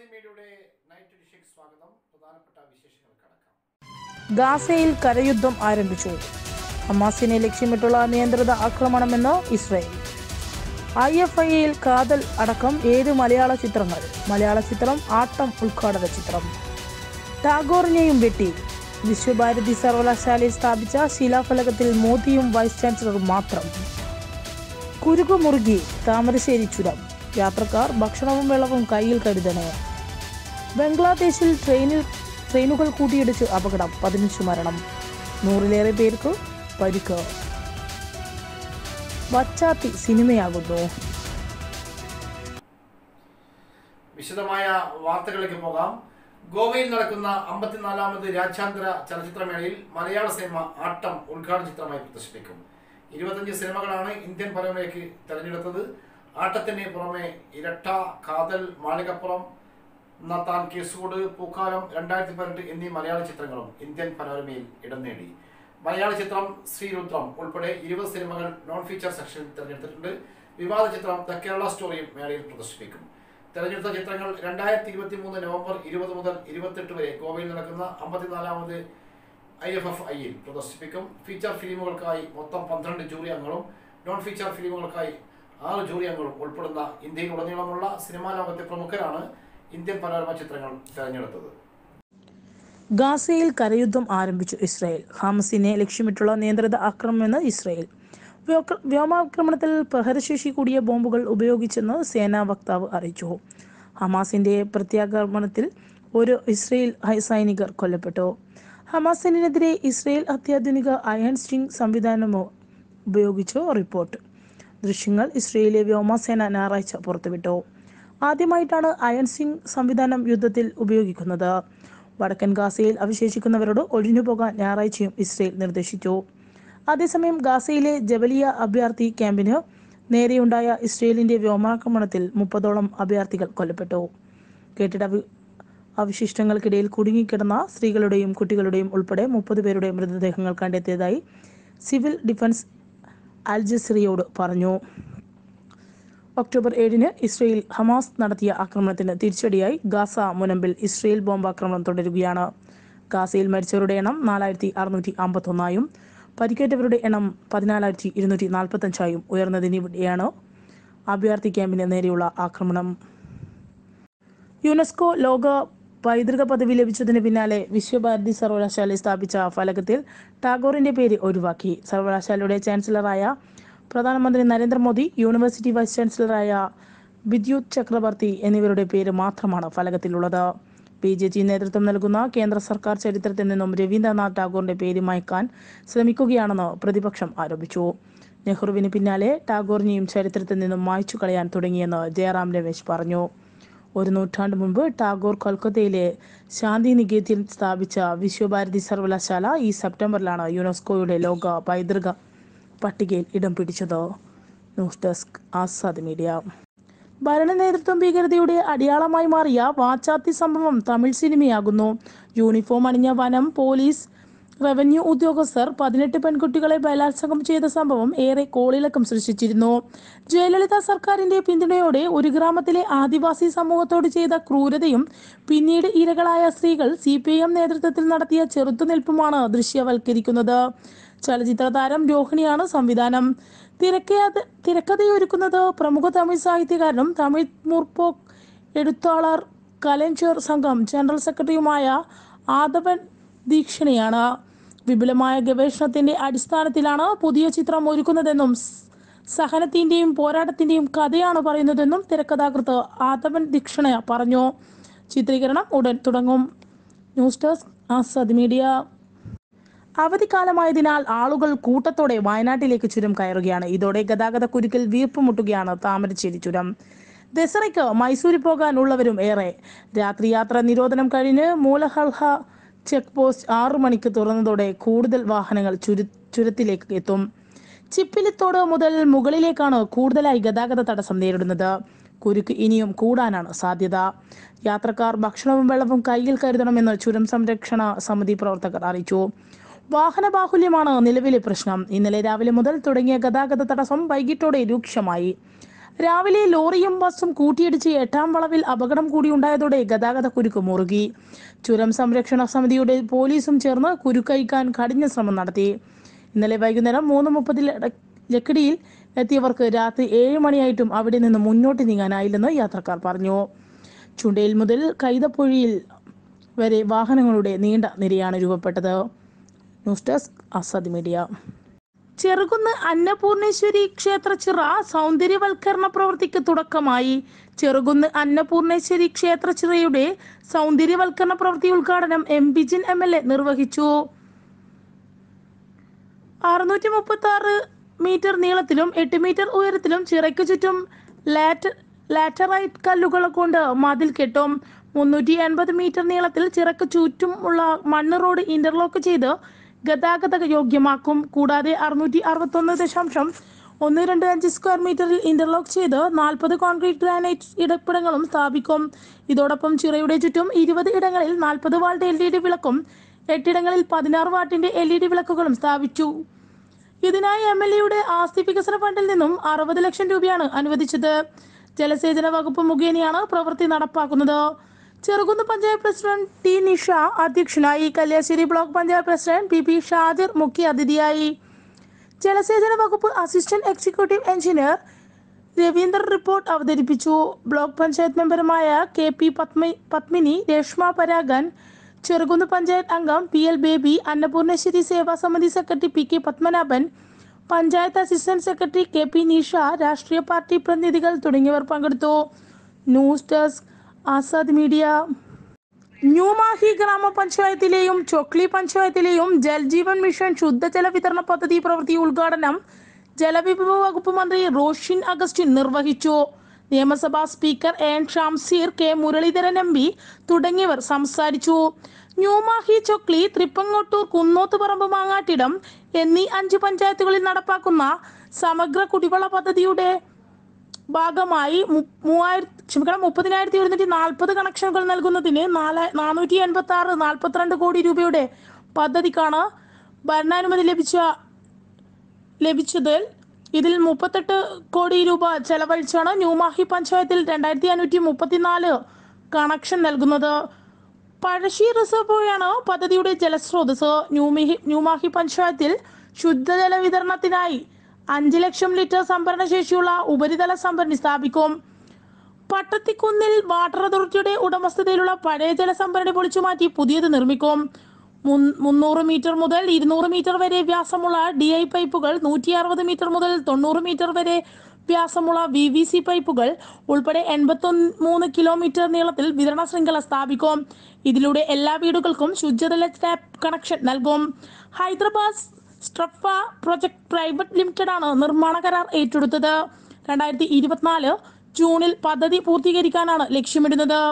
ഗുജറാത്തി മീഡിയയുടെ നൈറ്റ് എഡിഷയ്ക്ക് സ്വാഗതം പ്രധാനപ്പെട്ട വിശേഷങ്ങൾ കടക്കാം ഗാസയിൽ കരയുദ്ധം ആരംഭിച്ചു ഹമാസിനെ ലക്ഷ്യമിട്ടുള്ള നിയന്ത്രിത ആക്രമണമെന്ന് ഇസ്രയേൽ ഐ എഫ് ഐയിൽ കാതൽ അടക്കം ഏഴ് മലയാള ചിത്രങ്ങൾ മലയാള ചിത്രം ആട്ടം ഉദ്ഘാടന ചിത്രം ടാഗോറിനെയും വെട്ടി വിശ്വഭാരതി സർവകലാശാലയിൽ സ്ഥാപിച്ച ശിലാഫലകത്തിൽ മോദിയും വൈസ് ചാൻസലറും മാത്രം കുരുക്കുമുറുകി താമരശ്ശേരി ചുരം യാത്രക്കാർ ഭക്ഷണവും വെള്ളവും കയ്യിൽ കരുതണേ ബംഗ്ലാദേശിൽ ട്രെയിനിൽ ട്രെയിനുകൾ കൂട്ടിയിടിച്ച് അപകടം പതിനഞ്ച് മരണം നൂറിലേറെ പേർക്ക് പരിക്ക് വച്ചാത്തി സിനിമയാകുന്നു വിശദമായ വാർത്തകളിലേക്ക് പോകാം ഗോവയിൽ നടക്കുന്ന അമ്പത്തിനാലാമത് രാജ്യാന്തര ചലച്ചിത്രമേളയിൽ മലയാള സിനിമ ആട്ടം ഉദ്ഘാടന ചിത്രമായി പ്രദർശിപ്പിക്കും ഇരുപത്തഞ്ച് സിനിമകളാണ് ഇന്ത്യൻ പരമ്പരയ്ക്ക് തെരഞ്ഞെടുത്തത് ആട്ടത്തിന് പുറമെ ഇരട്ട കാതൽ മാളികപ്പുറം നത്താൻ കേസൂട് പൂക്കാലം രണ്ടായിരത്തി പതിനെട്ട് എന്നീ മലയാള ചിത്രങ്ങളും ഇന്ത്യൻ പനോരമയിൽ ഇടം നേടി മലയാള ചിത്രം ശ്രീരുദ്രം ഉൾപ്പെടെ ഇരുപത് സിനിമകൾ നോൺ ഫീച്ചർ സെക്ഷനിൽ തിരഞ്ഞെടുത്തിട്ടുണ്ട് വിവാദ ചിത്രം ദ കേരള സ്റ്റോറിയും മേളയിൽ പ്രദർശിപ്പിക്കും തെരഞ്ഞെടുത്ത ചിത്രങ്ങൾ രണ്ടായിരത്തി ഇരുപത്തി മൂന്ന് നവംബർ ഇരുപത് മുതൽ ഇരുപത്തെട്ട് വരെ ഗോവയിൽ നടക്കുന്ന അമ്പത്തിനാലാമത് ഐ എഫ് എഫ് ഐയിൽ പ്രദർശിപ്പിക്കും ഫീച്ചർ ഫിലിമുകൾക്കായി മൊത്തം പന്ത്രണ്ട് ജൂറി അംഗങ്ങളും നോൺ ഫീച്ചർ ഫിലിമുകൾക്കായി ആറ് ജൂറി അംഗങ്ങളും ഉൾപ്പെടുന്ന ഇന്ത്യയിലുടനീളമുള്ള സിനിമാ ലോകത്തെ പ്രമുഖരാണ് ഇന്ത്യൻ പനോരമ ചിത്രങ്ങൾ തെരഞ്ഞെടുത്തത് ഗാസയിൽ കരയുദ്ധം ആരംഭിച്ചു ഇസ്രായേൽ ഹാമസിനെ ലക്ഷ്യമിട്ടുള്ള നിയന്ത്രിത ആക്രമണമെന്ന് ഇസ്രായേൽ വ്യോക്ര- വ്യോമാക്രമണത്തിൽ പ്രഹരശേഷി കൂടിയ ബോംബുകൾ ഉപയോഗിച്ചെന്ന് സേനാ വക്താവ് അറിയിച്ചു ഹമാസിന്റെ പ്രത്യാക്രമണത്തിൽ ഒരു ഇസ്രായേൽ ഹൈ- സൈനികർ കൊല്ലപ്പെട്ടു ഹമാസിനെതിരെ ഇസ്രായേൽ അത്യാധുനിക അയൺ സ്റ്റിംഗ് സംവിധാനമോ ഉപയോഗിച്ചു റിപ്പോർട്ട് ദൃശ്യങ്ങൾ ഇസ്രയേലിലെ വ്യോമസേന ഞായറാഴ്ച പുറത്തുവിട്ടു ആദ്യമായിട്ടാണ് അയൺ സിംഗ് സംവിധാനം യുദ്ധത്തിൽ ഉപയോഗിക്കുന്നത് വടക്കൻ ഗാസയിൽ അവശേഷിക്കുന്നവരോട് ഒഴിഞ്ഞുപോകാൻ ഞായറാഴ്ചയും ഇസ്രയേൽ നിർദ്ദേശിച്ചു അതേസമയം ഗാസയിലെ ജബലിയ അഭയാർത്ഥി ക്യാമ്പിന് നേരെയുണ്ടായ ഇസ്രയേലിന്റെ വ്യോമാക്രമണത്തിൽ മുപ്പതോളം അഭയാർത്ഥികൾ കൊല്ലപ്പെട്ടു കെട്ടിട വി- അവശിഷ്ടങ്ങൾക്കിടയിൽ കുടുങ്ങിക്കിടന്ന സ്ത്രീകളുടെയും കുട്ടികളുടെയും ഉൾപ്പെടെ മുപ്പത് പേരുടെ മൃതദേഹങ്ങൾ കണ്ടെത്തിയതായി സിവിൽ ഡിഫൻസ് അൽ ജസീറയോട് പറഞ്ഞു ഒക്ടോബർ ഏഴിന് ഇസ്രയേൽ ഹമാസ് നടത്തിയ ആക്രമണത്തിന് തിരിച്ചടിയായി ഗാസ മുനമ്പിൽ ഇസ്രയേൽ ബോംബാക്രമണം തുടരുകയാണ് ഗാസയിൽ മരിച്ചവരുടെ എണ്ണം നാലായിരത്തി അറുന്നൂറ്റി അമ്പത്തൊന്നായും പരിക്കേറ്റവരുടെ എണ്ണം പതിനാലായിരത്തി ഇരുന്നൂറ്റി നാൽപ്പത്തഞ്ചായും ഉയർന്നതിനിടെയാണ് അഭയാർത്ഥി ക്യാമ്പിന് നേരെയുള്ള ആക്രമണം യുനെസ്കോ ലോക പൈതൃക പദവി ലഭിച്ചതിന് പിന്നാലെ വിശ്വഭാരതി സർവകലാശാല സ്ഥാപിച്ച ഫലകത്തിൽ ടാഗോറിന്റെ പേര് ഒഴിവാക്കി സർവകലാശാലയുടെ ചാൻസലറായ പ്രധാനമന്ത്രി നരേന്ദ്രമോദി യൂണിവേഴ്സിറ്റി വൈസ് ചാൻസലറായ ബിദ്യുത് ചക്രവർത്തി എന്നിവരുടെ പേര് മാത്രമാണ് ഫലകത്തിലുള്ളത് ബി ജെ ജി നേതൃത്വം നൽകുന്ന കേന്ദ്ര സർക്കാർ ചരിത്രത്തിൽ നിന്നും രവീന്ദ്രനാഥ് ടാഗോറിന്റെ പേര് മായ്ക്കാൻ ശ്രമിക്കുകയാണെന്ന് പ്രതിപക്ഷം ആരോപിച്ചു നെഹ്റുവിന് പിന്നാലെ ടാഗോറിനെയും ചരിത്രത്തിൽ നിന്നും മായ്ച്ചു കളയാൻ തുടങ്ങിയെന്ന് ജയറാം രമേശ് പറഞ്ഞു ഒരു നൂറ്റാണ്ട് മുമ്പ് ടാഗോർ കൊൽക്കത്തയിലെ ശാന്തി നികേതൻ സ്ഥാപിച്ച വിശ്വഭാരതി സർവകലാശാല ഈ സെപ്റ്റംബറിലാണ് യുനെസ്കോയുടെ ലോക പൈതൃക പട്ടികയിൽ ഇടം പിടിച്ചത് ന്യൂസ് ഡെസ്ക് ആസാദ് മീഡിയ ഭരണ നേതൃത്വം ഭീകരതയുടെ അടയാളമായി മാറിയ വാച്ചാത്തി സംഭവം തമിഴ് സിനിമയാകുന്നു യൂണിഫോം അണിഞ്ഞ വനം പോലീസ് റവന്യൂ ഉദ്യോഗസ്ഥർ പതിനെട്ട് പെൺകുട്ടികളെ ബലാത്സംഗം ചെയ്ത സംഭവം ഏറെ കോളിളക്കം സൃഷ്ടിച്ചിരുന്നു ജയലളിത സർക്കാരിന്റെ പിന്തുണയോടെ ഒരു ഗ്രാമത്തിലെ ആദിവാസി സമൂഹത്തോട് ചെയ്ത ക്രൂരതയും പിന്നീട് ഇരകളായ സ്ത്രീകൾ സി പി എം നേതൃത്വത്തിൽ നടത്തിയ ചെറുത്തുനിൽപ്പുമാണ് ദൃശ്യവൽക്കരിക്കുന്നത് ചലച്ചിത്ര താരം രോഹിണിയാണ് സംവിധാനം തിരക്കഥ തിരക്കഥയൊരുക്കുന്നത് പ്രമുഖ തമിഴ് സാഹിത്യകാരനും തമിഴ് മുർപോക്ക് എഴുത്താളർ കലഞ്ചർ സംഘം ജനറൽ സെക്രട്ടറിയുമായ ആദവൻ ദീക്ഷണിയാണ് വിപുലമായ ഗവേഷണത്തിന്റെ അടിസ്ഥാനത്തിലാണ് പുതിയ ചിത്രം ഒരുക്കുന്നതെന്നും സ് സഹനത്തിന്റെയും പോരാട്ടത്തിന്റെയും കഥയാണ് പറയുന്നതെന്നും തിരക്കഥാകൃത്ത് ആദവൻ ദീക്ഷണ പറഞ്ഞു ചിത്രീകരണം ഉടൻ തുടങ്ങും ന്യൂസ് ഡെസ്ക് ആസാദ് മീഡിയ അവധിക്കാലമായതിനാൽ ആളുകൾ കൂട്ടത്തോടെ വയനാട്ടിലേക്ക് ചുരം കയറുകയാണ് ഇതോടെ ഗതാഗത കുരുക്കിൽ വീർപ്പുമുട്ടുകയാണ് താമരശ്ശേരി ചുരം ദസറയ്ക്ക് മൈസൂരിൽ പോകാനുള്ളവരും ഏറെ രാത്രി യാത്ര നിരോധനം കഴിഞ്ഞ് മൂലഹൾഹ ചെക്ക് പോസ്റ്റ് ആറു മണിക്ക് തുറന്നതോടെ കൂടുതൽ വാഹനങ്ങൾ ചുരു ചുരത്തിലേക്ക് എത്തും ചിപ്പിലിത്തോട് മുതൽ മുകളിലേക്കാണ് കൂടുതലായി ഗതാഗത തടസ്സം നേരിടുന്നത് കുരുക്ക് ഇനിയും കൂടാനാണ് സാധ്യത യാത്രക്കാർ ഭക്ഷണവും വെള്ളവും കയ്യിൽ കരുതണമെന്ന് ചുരം സംരക്ഷണ സമിതി പ്രവർത്തകർ അറിയിച്ചു വാഹന ബാഹുല്യമാണ് നിലവിലെ പ്രശ്നം ഇന്നലെ രാവിലെ മുതൽ തുടങ്ങിയ ഗതാഗത തടസ്സം വൈകിട്ടോടെ രൂക്ഷമായി രാവിലെ ലോറിയും ബസ്സും കൂട്ടിയിടിച്ച് എട്ടാം വളവിൽ അപകടം കൂടി ഉണ്ടായതോടെ ഗതാഗത കുരുക്ക് മുറുകി ചുരം സംരക്ഷണ സമിതിയുടെ പോലീസും ചേർന്ന് കുരുക്കഴിക്കാൻ കഠിന ശ്രമം നടത്തി ഇന്നലെ വൈകുന്നേരം മൂന്ന് മുപ്പതിൽ ലക്കിടിയിൽ എത്തിയവർക്ക് രാത്രി ഏഴ് മണിയായിട്ടും അവിടെ നിന്ന് മുന്നോട്ട് നീങ്ങാനായില്ലെന്ന് യാത്രക്കാർ പറഞ്ഞു ചുണ്ടയിൽ മുതൽ കൈതപ്പൊഴിയിൽ വരെ വാഹനങ്ങളുടെ നീണ്ട നിരയാണ് രൂപപ്പെട്ടത് news desk Azad media Cherukunnu Annapurneshwari ക്ഷേത്ര ചിറ സൗന്ദര്യവൽക്കരണ പ്രവൃത്തിക്ക് തുടക്കമായി ചെറുകുന്ന് അന്നപൂർണേശ്വരി ക്ഷേത്ര ചിറയുടെ സൗന്ദര്യവൽക്കരണ പ്രവൃത്തി ഉദ്ഘാടനം M Bijin M L A നിർവഹിച്ചു അറുന്നൂറ്റി മുപ്പത്തി ആറ് മീറ്റർ നീളത്തിലും എട്ട് മീറ്റർ ഉയരത്തിലും ചിറയ്ക്ക് ചുറ്റും ലാറ്റ ലാറ്ററൈറ്റ് കല്ലുകൾ കൊണ്ട് മതിൽ കെട്ടും മുന്നൂറ്റി എൺപത് മീറ്റർ നീളത്തിൽ ചിറക്ക് ചുറ്റുമുള്ള മണ്ണ് റോഡ് ഇന്റർലോക്ക് ചെയ്ത് ഗതാഗത യോഗ്യമാക്കും കൂടാതെ അറുന്നൂറ്റി അറുപത്തൊന്ന് ദശാംശം ഒന്ന് രണ്ട് അഞ്ച് സ്ക്വയർ മീറ്ററിൽ ഇന്റർലോക്ക് ചെയ്ത് നാൽപ്പത് കോൺക്രീറ്റ് ഗ്രാനൈറ്റ് ഇടപ്പിടങ്ങളും സ്ഥാപിക്കും ഇതോടൊപ്പം ചിറയുടെ ചുറ്റും ഇരുപത് ഇടങ്ങളിൽ നാൽപ്പത് വാൾട്ട് എൽ ഇ ഡി വിളക്കും എട്ടിടങ്ങളിൽ പതിനാറ് വാട്ടിന്റെ എൽ ഇ ഡി വിളക്കുകളും സ്ഥാപിച്ചു ഇതിനായി എം എൽ എയുടെ ആസ്തി വികസന ഫണ്ടിൽ നിന്നും അറുപത് ലക്ഷം രൂപയാണ് അനുവദിച്ചത് ജലസേചന വകുപ്പ് മുഖേനയാണ് പ്രവൃത്തി നടപ്പാക്കുന്നത് ചെറുകുന്ന് പഞ്ചായത്ത് പ്രസിഡന്റ് ടി നിഷ അധ്യക്ഷനായി Kalliasseri block panchayat president P P Shajir മുഖ്യ അതിഥിയായി ജലസേചന വകുപ്പ് assistant executive engineer Raveendran report അവതരിപ്പിച്ചു ബ്ലോക്ക് പഞ്ചായത്ത് മെമ്പറുമായ കെ പി പത്മ പത്മിനി രേഷ്മ പരാഗൻ ചെറുകുന്ന് പഞ്ചായത്ത് അംഗം P L Baby Annapurneshwari Seva Samiti secretary P K Padmanabhan panchayat assistant secretary K P Nisha രാഷ്ട്രീയ പാർട്ടി പ്രതിനിധികൾ തുടങ്ങിയവർ പങ്കെടുത്തു news desk Azad media New Mahe ഗ്രാമപഞ്ചായത്തിലെയും ചൊക്ലി പഞ്ചായത്തിലെയും ജൽജീവൻ മിഷൻ ശുദ്ധജല വിതരണ പദ്ധതി പ്രവൃത്തി ഉദ്ഘാടനം ജലവിഭവ വകുപ്പ് മന്ത്രി റോഷിൻ അഗസ്റ്റിൻ നിർവഹിച്ചു നിയമസഭാ speaker N Shamseer K Muraleedharan M P തുടങ്ങിയവർ സംസാരിച്ചു ന്യൂമാഹി ചൊക്ലി തൃപ്പങ്ങോട്ടൂർ കുന്നോത്തുപറമ്പ് മാങ്ങാട്ടിടം എന്നീ അഞ്ച് പഞ്ചായത്തുകളിൽ നടപ്പാക്കുന്ന സമഗ്ര കുടിവെള്ള പദ്ധതിയുടെ ഭാഗമായി മു- മൂവായിരത്തി ക്ഷമിക്കണം മുപ്പതിനായിരത്തി ഒരുന്നൂറ്റി നാൽപ്പത് കണക്ഷനുകൾ നൽകുന്നതിന് നാല് നാനൂറ്റി എൺപത്തി ആറ് നാൽപ്പത്തിരണ്ട് കോടി രൂപയുടെ പദ്ധതിക്കാണ് ഭരണാനുമതി ലഭിച്ച ലഭിച്ചതിൽ ഇതിൽ മുപ്പത്തെട്ട് കോടി രൂപ ചെലവഴിച്ചാണ് ന്യൂമാഹി പഞ്ചായത്തിൽ രണ്ടായിരത്തി അഞ്ഞൂറ്റി മുപ്പത്തിനാല് കണക്ഷൻ നൽകുന്നത് പഴശ്ശി റിസർവോയാണ് പദ്ധതിയുടെ ജലസ്രോതസ് ന്യൂമിഹി ന്യൂമാഹി പഞ്ചായത്തിൽ ശുദ്ധജല വിതരണത്തിനായി അഞ്ച് ലക്ഷം ലിറ്റർ സംഭരണ ശേഷിയുള്ള ഉപരിതല സംഭരണി സ്ഥാപിക്കും പട്ടത്തിക്കുന്നിൽ വാട്ടർ അതോറിറ്റിയുടെ ഉടമസ്ഥതയിലുള്ള പഴയ ജലസംഭരണി പൊളിച്ചു മാറ്റി പുതിയത് നിർമ്മിക്കും മുൻ- മുന്നൂറ് മീറ്റർ മുതൽ ഇരുന്നൂറ് മീറ്റർ വരെ വ്യാസമുള്ള ഡി ഐ പൈപ്പുകൾ നൂറ്റി അറുപത് മീറ്റർ മുതൽ തൊണ്ണൂറ് മീറ്റർ വരെ വ്യാസമുള്ള വി വി സി പൈപ്പുകൾ ഉൾപ്പെടെ എൺപത്തി മൂന്ന് കിലോമീറ്റർ നീളത്തിൽ വിതരണ ശൃംഖല സ്ഥാപിക്കും ഇതിലൂടെ എല്ലാ വീടുകൾക്കും ശുദ്ധജല ടാപ്പ് കണക്ഷൻ നൽകും ഹൈദരാബാദ് സ്ട്രഫ പ്രൊജക്ട് പ്രൈവറ്റ് ലിമിറ്റഡ് ആണ് നിർമ്മാണ കരാർ ഏറ്റെടുത്തത് രണ്ടായിരത്തി ഇരുപത്തിനാല് ജൂണിൽ പദ്ധതി പൂർത്തീകരിക്കാനാണ് ലക്ഷ്യമിടുന്നത്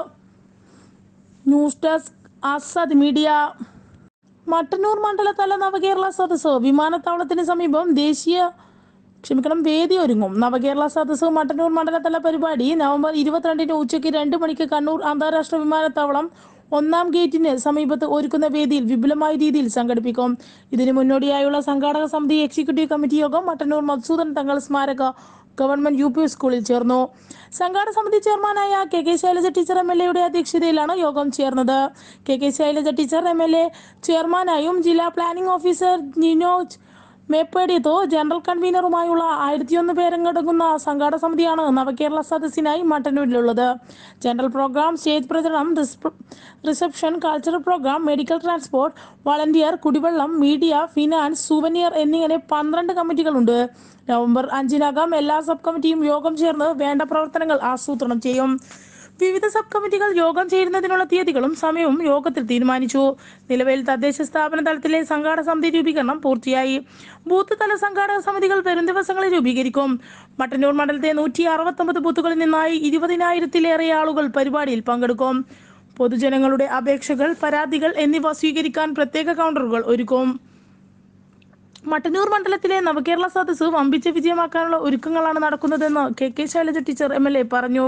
news desk Azad media Mattannur മണ്ഡലതല നവകേരള സദസ്സ് വിമാനത്താവളത്തിന് സമീപം ദേശീയ ക്ഷമിക്കണം വേദി ഒരുങ്ങും നവകേരള സദസ്സ് മട്ടന്നൂർ മണ്ഡലതല പരിപാടി നവംബർ ഇരുപത്തിരണ്ടിന് ഉച്ചയ്ക്ക് രണ്ട് മണിക്ക് കണ്ണൂർ അന്താരാഷ്ട്ര വിമാനത്താവളം ഒന്നാം ഗേറ്റിന് സമീപത്ത് ഒരുക്കുന്ന വേദിയിൽ വിപുലമായ രീതിയിൽ സംഘടിപ്പിക്കും ഇതിനു മുന്നോടിയായുള്ള സംഘാടക സമിതി എക്സിക്യൂട്ടീവ് കമ്മിറ്റി യോഗം മട്ടന്നൂർ മധുസൂദൻ തങ്ങൾ സ്മാരക ഗവൺമെന്റ് യു പി സ്കൂളിൽ ചേർന്നു സംഘാടക സമിതി ചെയർമാനായ K K Shailaja teacher M L എയുടെ അധ്യക്ഷതയിലാണ് യോഗം ചേർന്നത് K K Shailaja teacher M L A ചെയർമാനായും ജില്ലാ പ്ലാനിംഗ് ഓഫീസർ നിനോജ് മേപ്പേടിയത്തോ ജനറൽ കൺവീനറുമായുള്ള ആയിരത്തിയൊന്ന് പേരടങ്ങുന്ന സംഘാടക സമിതിയാണ് നവകേരള സദസ്സിനായി മട്ടന്നൂരിലുള്ളത് ജനറൽ പ്രോഗ്രാം സ്റ്റേജ് പ്രചരണം റിസ്പ്- reception cultural programme medical transport volunteer കുടിവെള്ളം മീഡിയ ഫിനാൻസ് സുവനിയർ എന്നിങ്ങനെ പന്ത്രണ്ട് കമ്മിറ്റികളുണ്ട് നവംബർ അഞ്ചിനകം എല്ലാ സബ് കമ്മിറ്റിയും യോഗം ചേർന്ന് വേണ്ട പ്രവർത്തനങ്ങൾ ആസൂത്രണം ചെയ്യും വിവിധ സബ് കമ്മിറ്റികൾ യോഗം ചേരുന്നതിനുള്ള തീയതികളും സമയവും യോഗത്തിൽ തീരുമാനിച്ചു നിലവിൽ തദ്ദേശ സ്ഥാപന തലത്തിലെ സംഘാടക സമിതി രൂപീകരണം പൂർത്തിയായി ബൂത്ത് തല സംഘാടക സമിതികൾ വരും ദിവസങ്ങളിൽ രൂപീകരിക്കും മട്ടന്നൂർ മണ്ഡലത്തെ നൂറ്റി അറുപത്തൊമ്പത് ബൂത്തുകളിൽ നിന്നായി ഇരുപതിനായിരത്തിലേറെ ആളുകൾ പരിപാടിയിൽ പങ്കെടുക്കും പൊതുജനങ്ങളുടെ അപേക്ഷകൾ പരാതികൾ എന്നിവ സ്വീകരിക്കാൻ പ്രത്യേക കൗണ്ടറുകൾ ഒരുക്കും മട്ടന്നൂർ മണ്ഡലത്തിലെ നവകേരള സദസ്സ് വമ്പിച്ച വിജയമാക്കാനുള്ള ഒരുക്കങ്ങളാണ് നടക്കുന്നതെന്ന് K K Shailaja teacher M L A പറഞ്ഞു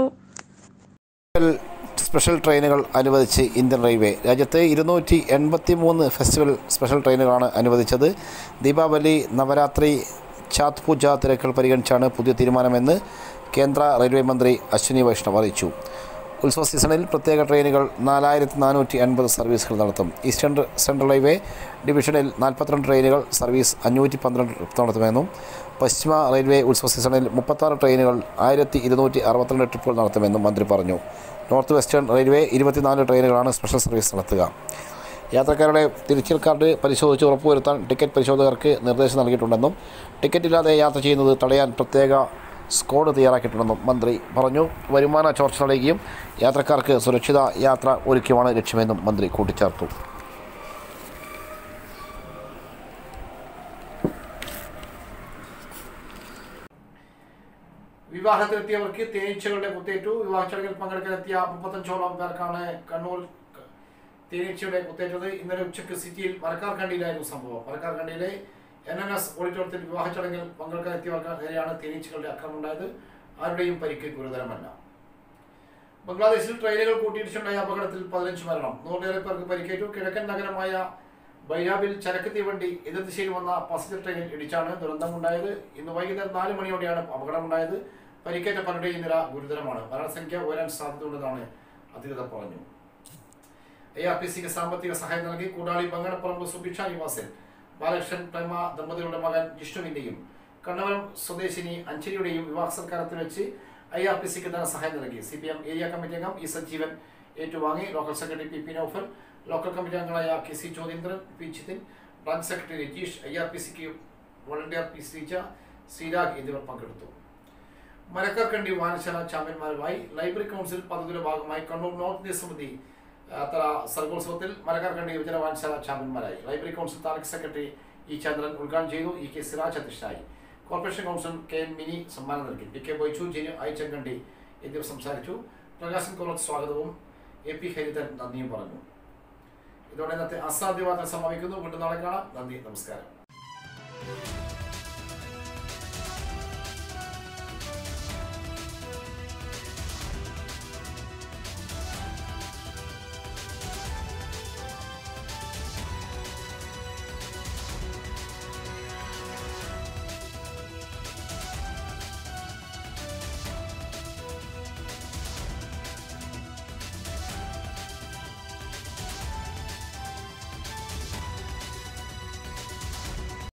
സ്പെഷ്യൽ ട്രെയിനുകൾ അനുവദിച്ച് ഇന്ത്യൻ റെയിൽവേ രാജ്യത്ത് ഇരുന്നൂറ്റി എൺപത്തി മൂന്ന് ഫെസ്റ്റിവൽ സ്പെഷ്യൽ ട്രെയിനുകളാണ് അനുവദിച്ചത് ദീപാവലി നവരാത്രി ചാത് പൂജ തിരക്കുകൾ പരിഗണിച്ചാണ് പുതിയ തീരുമാനമെന്ന് കേന്ദ്ര റെയിൽവേ മന്ത്രി അശ്വിനി വൈഷ്ണവ് അറിയിച്ചു ഉത്സവ സീസണിൽ പ്രത്യേക ട്രെയിനുകൾ നാലായിരത്തി നാനൂറ്റി അൻപത് സർവീസുകൾ നടത്തും ഈസ്റ്റേൺ സെൻട്രൽ റെയിൽവേ ഡിവിഷനിൽ നാൽപ്പത്തിരണ്ട് ട്രെയിനുകൾ സർവീസ് അഞ്ഞൂറ്റി പന്ത്രണ്ട് നടത്തുമെന്നും പശ്ചിമ റെയിൽവേ ഉത്സവ സീസണിൽ മുപ്പത്താറ് ട്രെയിനുകൾ ആയിരത്തി ഇരുന്നൂറ്റി അറുപത്തിരണ്ട് ട്രിപ്പുകൾ നടത്തുമെന്നും മന്ത്രി പറഞ്ഞു നോർത്ത് വെസ്റ്റേൺ റെയിൽവേ ഇരുപത്തിനാല് ട്രെയിനുകളാണ് സ്പെഷ്യൽ സർവീസ് നടത്തുക യാത്രക്കാരുടെ തിരിച്ചൽ കാർഡ് പരിശോധിച്ച് ഉറപ്പുവരുത്താൻ ടിക്കറ്റ് പരിശോധകർക്ക് നിർദ്ദേശം നൽകിയിട്ടുണ്ടെന്നും ടിക്കറ്റ് ഇല്ലാതെ യാത്ര ചെയ്യുന്നത് തടയാൻ പ്രത്യേക സ്ക്വാഡ് തയ്യാറാക്കിയിട്ടുണ്ടെന്നും മന്ത്രി പറഞ്ഞു വരുമാന ചോർച്ച തടയുകയും യാത്രക്കാർക്ക് സുരക്ഷിത യാത്ര ഒരുക്കിയുമാണ് ലക്ഷ്യമെന്നും മന്ത്രി കൂട്ടിച്ചേർത്തു വിവാഹത്തിലെത്തിയവർക്ക് തേനീച്ചകളുടെ കുത്തേറ്റു വിവാഹ ചടങ്ങിൽ പങ്കെടുക്കാനെത്തിയ മുപ്പത്തഞ്ചോളം പേർക്കാണ് കണ്ണൂർ തേനീച്ചയുടെ കുത്തേറ്റത് ഇന്നലെ ഉച്ചയ്ക്ക് സിറ്റിയിൽ മരക്കാർക്കണ്ടിയിലായിരുന്നു സംഭവം മരക്കാർക്കണ്ടിയിലെ എൻ എൻ എസ് ഓഡിറ്റോറിയത്തിൽ വിവാഹ ചടങ്ങിൽ പങ്കെടുക്കാനെത്തിയവർക്ക് നേരെയാണ് തേനീച്ചകളുടെ ആക്രമണം ഉണ്ടായത് ആരുടെയും പരിക്ക് ഗുരുതരമല്ല ബംഗ്ലാദേശിൽ ട്രെയിനുകൾ കൂട്ടിയിടിച്ചുണ്ടായ അപകടത്തിൽ പതിനഞ്ച് മരണം നൂറിലേറെ പേർക്ക് പരിക്കേറ്റു കിഴക്കൻ നഗരമായ ബൈരാബിൽ ചരക്ക് തീവണ്ടി എതിർദിശയിൽ വന്ന പാസഞ്ചർ ട്രെയിനിൽ ഇടിച്ചാണ് ദുരന്തമുണ്ടായത് ഇന്ന് വൈകുന്നേരം നാല് മണിയോടെയാണ് അപകടമുണ്ടായത് പരിക്കേറ്റ പലരുടെയും നില ഗുരുതരമാണ് മരണസംഖ്യ ഉയരാൻ സാധ്യതയുണ്ടെന്നാണ് അധികൃതർ പറഞ്ഞു എ ആർ പി സിക്ക് സാമ്പത്തിക സഹായം നൽകി കൂടാളി ബങ്ങണപ്പറമ്പ് സുഭിക്ഷ നിവാസിൽ ബാലകൃഷ്ണൻ പ്രേമ ദമ്പതികളുടെ മകൻ ജിഷ്ണുവിന്റെയും കണ്ണവരം സ്വദേശിനി അഞ്ജലിയുടെയും വിവാഹ സൽക്കാരത്തിൽ വെച്ച് ഐ ആർ പി സിക്ക് ധനസഹായം നൽകി C P M area committee അംഗം ഇ സജീവൻ ഏറ്റുവാങ്ങി local secretary P P Noufal local committee അംഗങ്ങളായ K C Chodeendran P Jithin branch secretary Rajeesh I R P സിക്ക് വോളണ്ടിയർ പി ശ്രീജ ശ്രീരാഗ് എന്നിവർ പങ്കെടുത്തു മരക്കാർക്കണ്ടി വായനശാല ചാമ്പ്യന്മാരുമായി ലൈബ്രറി കൗൺസിൽ പദ്ധതിയുടെ ഭാഗമായി കണ്ണൂർ നോർത്ത് ഇന്ത്യ സമിതി അത്ര സർഗോത്സവത്തിൽ മരക്കാർക്കണ്ടി യുവജന വായനശാല ചാമ്പ്യന്മാരായി library council taluk secretary E Chandran ഉദ്ഘാടനം ചെയ്തു ഇ കെ സിറാജ് അധ്യക്ഷനായി corporation council K N Mini സമ്മാനം നൽകി P K Baichu Jinu I Chengandi എന്നിവർ സംസാരിച്ചു പ്രകാശൻ കുറത്ത് സ്വാഗതവും എ പി ഹരിതൻ നന്ദിയും പറഞ്ഞു ഇതോടെ ഇന്നത്തെ അസാധ്യവാദം സമാപിക്കുന്നു വീണ്ടും നാളെ കാണാം നന്ദി നമസ്കാരം